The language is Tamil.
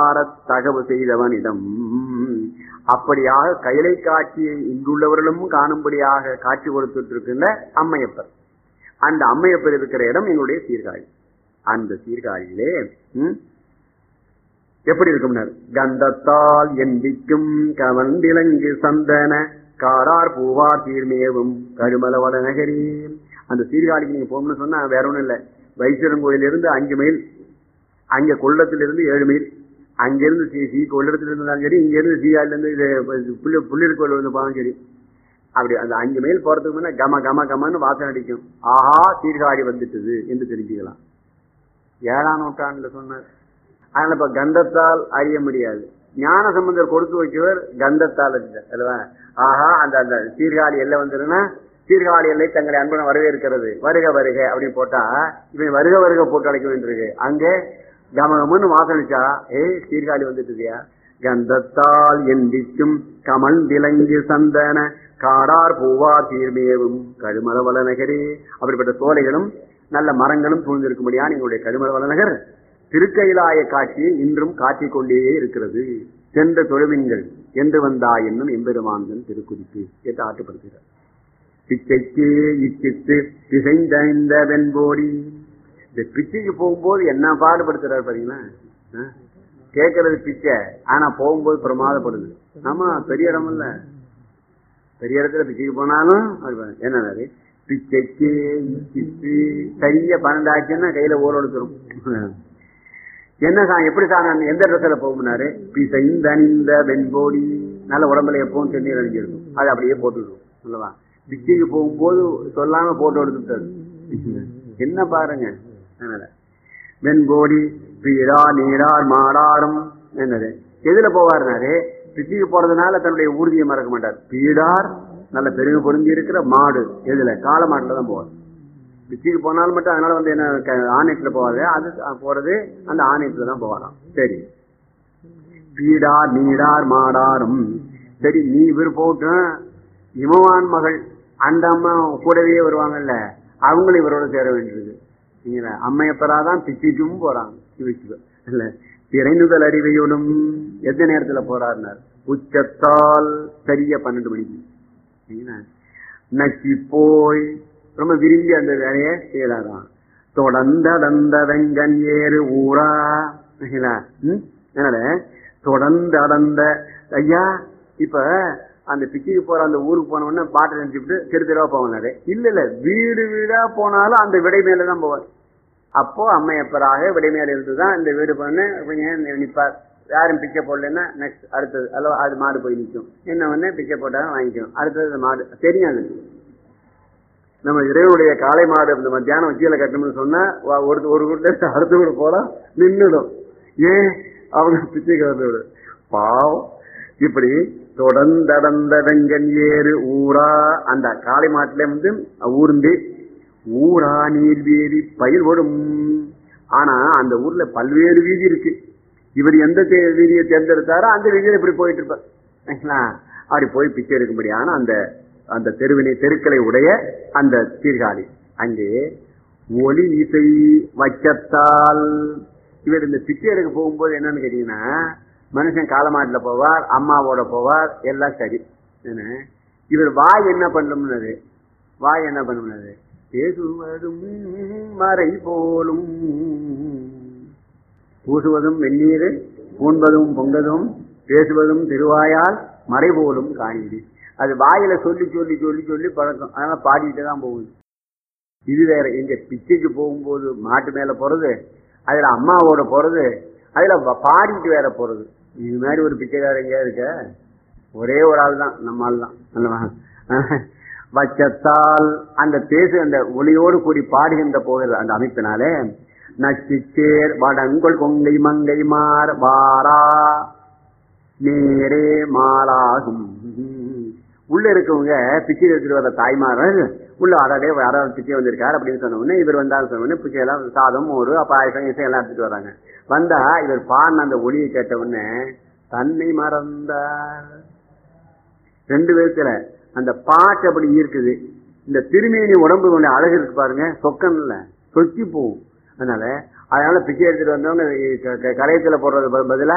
சாரத் தகவு செய்தவனிடம் அப்படியாக கைலை காட்சியை இங்குள்ளவர்களும் காணும்படியாக காட்சி கொடுத்துட்டு இருக்கின்ற அம்மையப்பர் அந்த அம்மையப்பர் இருக்கிற இடம் எங்களுடைய சீர்காழி அந்த சீர்காழியிலே ம், எப்படி இருக்கும்னார் கந்தத்தால் எந்திக்கும் கவந்திலங்கு சந்தன காரார் பூவார் தீர்மேவும் கருமல வடநகரி அந்த சீர்காழிக்கு நீங்க போகணும்னு சொன்னா வேற ஒண்ணும் இல்ல வைத்தியரன் கோயிலிருந்து அஞ்சு மைல் அங்க கொள்ளத்திலிருந்து ஏழு மைல் அங்கிருந்து சி சி கொள்ளத்துல இருந்தாலும் சரி இங்க இருந்து சீகாழில இருந்து இது புள்ளி புள்ளியர் கோயில் வந்து போனாலும் சரி அப்படி அந்த அஞ்சு மைல் போறதுக்கு முன்ன கம கம கமன்னு வாசனை அடிக்கும் ஆஹா சீர்காழி வந்துட்டுது என்று தெரிஞ்சுக்கலாம் ஏழாம் நூற்றாண்டுல சொன்னார் அதனால இப்ப கந்தத்தால் அறிய முடியாது ஞான சம்பந்தர் கொடுத்து வைக்கவர் கந்தத்தால் அறிந்தார் அல்லவா ஆஹா அந்த அந்த சீர்காழி எல்லை வந்துருன்னா சீர்காழி எல்லை தங்களை அன்புடன் வரவேற்கிறது வருக வருக அப்படின்னு போட்டா இவன் வருக வருக போட்டு அழைக்க வேண்டியிருக்கு அங்கே கமகமன்னு வாசனிச்சா ஏய் சீர்காழி வந்துட்டுதியா கந்தத்தால் எந்திக்கும் கமல் விலங்கு சந்தன காடார் பூவார் தீர்மேவும் கழுமலவள நகரே அப்படிப்பட்ட சோலைகளும் நல்ல மரங்களும் சூழ்ந்திருக்கும்படியான எங்களுடைய கழுமலவள நகர் திருக்கைலாய காட்சியை இன்றும் காட்டிக் கொண்டே இருக்கிறது சென்ற தொழுவின்கள் என்று வந்தா என்னும் எம்பெருமாந்தன் திருக்குறிப்பு என்று ஆட்டுப்படுகிறார் பிச்சைக்கு இச்சித்து பிசைந்த வெண்போடி இந்த பிச்சைக்கு போகும்போது என்ன பாடுபடுத்துறாரு பாத்தீங்களா ஆ? கேட்கறது பிச்சை ஆனா போகும்போது பிரமாதப்படுது ஆமா பெரிய இடம் இல்ல பெரிய இடத்துல பிச்சைக்கு போனாலும் என்ன பிச்சைக்கு இச்சித்து கைய பன்னெண்டாச்சுன்னா கையில ஓரோடுத்துரும் என்ன சார் எப்படி சார் நான் எந்த இடத்துல போகும்னாரு பிசைந்தணிந்த வெண்போடி நல்ல உடம்புல எப்பவும் தண்ணீர் அணிஞ்சிருக்கும் அது அப்படியே போட்டுடும் சொல்லவா பிச்சைக்கு போகும்போது சொல்லாம போட்டோ எடுத்துட்டாரு என்ன பாருங்க அதனால வெண்போடி பீரா நீரார் மாடாரும் என்னது எதுல போவாருனாரு பிச்சைக்கு போறதுனால தன்னுடைய ஊர்தியை மறக்க மாட்டார் பீடார் நல்ல பெருமை பொருந்தி இருக்கிற மாடு எதுல காளை மாட்டுல தான் போவார் பிச்சுக்கு போனாலும் மட்டும் அதனால வந்து என்ன க- ஆணையத்துல போவாரு அது அஹ், போறது அந்த ஆணையத்துல தான் போவாராம் சரி பீடார் நீடார் மாடாரும் சரி நீ இவர் போட்டும் இமவான் மகள் அந்த அம்மா கூடவே வருவாங்கல்ல அவங்களும் இவரோட சேர வேண்டியது நீங்க அம்மையப்பராதான் பிச்சுக்கும் போறாங்க இவருக்கு இல்ல திரைநுதல் அறிவையோடும் எந்த நேரத்துல போறாருனார் உச்சத்தால் சரியா பன்னெண்டு மணிக்கு சரிங்களா? நக்கி போய் ரொம்ப விரும்பி அந்த வேலையை செய்யறாராம் தொடர்ந்தடந்த வெங்கன் ஏறு ஊரா சரிங்களா? ம்? அதனால தொடர்ந்து அடர்ந்த ஐயா இப்ப அந்த பிச்சுக்கு போற அந்த ஊருக்கு போன உடனே பாட்டை நினைச்சுட்டு தெரு தெருவா போவாரு இல்ல இல்ல வீடு வீடா போனாலும் அந்த விடை மேலதான் போவார் அப்போ அம்மையப்பராக விடை மேல இருந்துதான் இந்த வீடு பண்ணு கொஞ்சம் நிப்பார் யாரும் பிச்சை போடலன்னா நெக்ஸ்ட் அடுத்தது அல்லவா அது மாடு போய் நிற்கும் என்ன ஒண்ணு பிச்சை போட்டாலும் வாங்கிக்கும் அடுத்தது அந்த மாடு தெரியும் அது நம்ம இறைவனுடைய காளை மாடு இந்த மத்தியானம் உச்சியில கட்டணும்னு சொன்னா வா- ஒரு ஒரு வீட்டுல இருந்து அடுத்த வீடு போனா நின்னுடும் ஏன் அவங்க பிச்சைக்கு வந்து பாவம் இப்படி தொடர்ந்தடந்த வெங்கன் ஏறு ஊரா அந்த காளை மாட்டுல வந்து ஊர்ந்து ஊரா நீர்வேரி பயிர் ஓடும் ஆனா அந்த ஊர்ல பல்வேறு வீதி இருக்கு இவர் எந்த தே- வீதியை தேர்ந்தெடுத்தாரோ அந்த வீதியில இப்படி போயிட்டு இருப்பார் சரிங்களா? அப்படி போய் பிச்சை எடுக்கும்படியான அந்த அந்த தெருவினை தெருக்களை உடைய அந்த சீர்காழி அங்கே ஒலி இசை வைக்கத்தால் இவர் இந்த பிச்சை எடுக்க போகும்போது என்னன்னு கேட்டீங்கன்னா மனுஷன் காலமாட்டுல போவார் அம்மாவோட போவார் எல்லாம் சரி என்ன இவர் வாய் என்ன பண்ணும்னது வாய் என்ன பண்ணும்னது பேசுவதும் மறை போலும் பூசுவதும் வெந்நீர் பூண்பதும் பொங்கதும் பேசுவதும் திருவாயால் மறை போலும் காணிது அது வாயில சொல்லி சொல்லி சொல்லி சொல்லி பழக்கம் அதனால பாடிட்டு தான் போகுது இது வேற எங்க பிச்சைக்கு போகும்போது மாட்டு மேல போறது அதுல அம்மாவோட போறது அதுல வ- பாடிட்டு வேற போறது இது மாதிரி ஒரு பிச்சைக்காரர் எங்கேயா இருக்க ஒரே ஒரு ஆள் தான் நம்ம ஆள் தான் அல்லவா? வச்சத்தால் அந்த பேசு அந்த ஒளியோடு கூடி பாடுகின்ற போகிறது அந்த அமைப்பினாலே நச்சிச்சேர் வடங்கொள் கொங்கை மங்கை மார் வாரா நேரே மாலாகும் உள்ள இருக்கவங்க பிச்சை எடுத்துட்டு வர தாய்மார்கள் உள்ள அடாடே யாராவது பிச்சை வந்திருக்காரு அப்படின்னு சொன்ன உடனே இவர் வந்தாலும் சொன்ன உடனே பிச்சை எல்லாம் சாதம் ஒரு பாயசம் இசை எல்லாம் எடுத்துட்டு வராங்க வந்தா இவர் பாடின அந்த ஒளியை கேட்ட உடனே தன்னை மறந்தார் ரெண்டு விதத்துல அந்த பாட்டு அப்படி இருக்குது இந்த திருமேனி உடம்பு கொண்ட அழகு இருக்கு பாருங்க சொக்கன் இல்ல சொக்கி போகும் அதனால அதனால பிச்சை எடுத்துட்டு வந்தவங்க க- க- கரையத்துல போடுறது பதிலா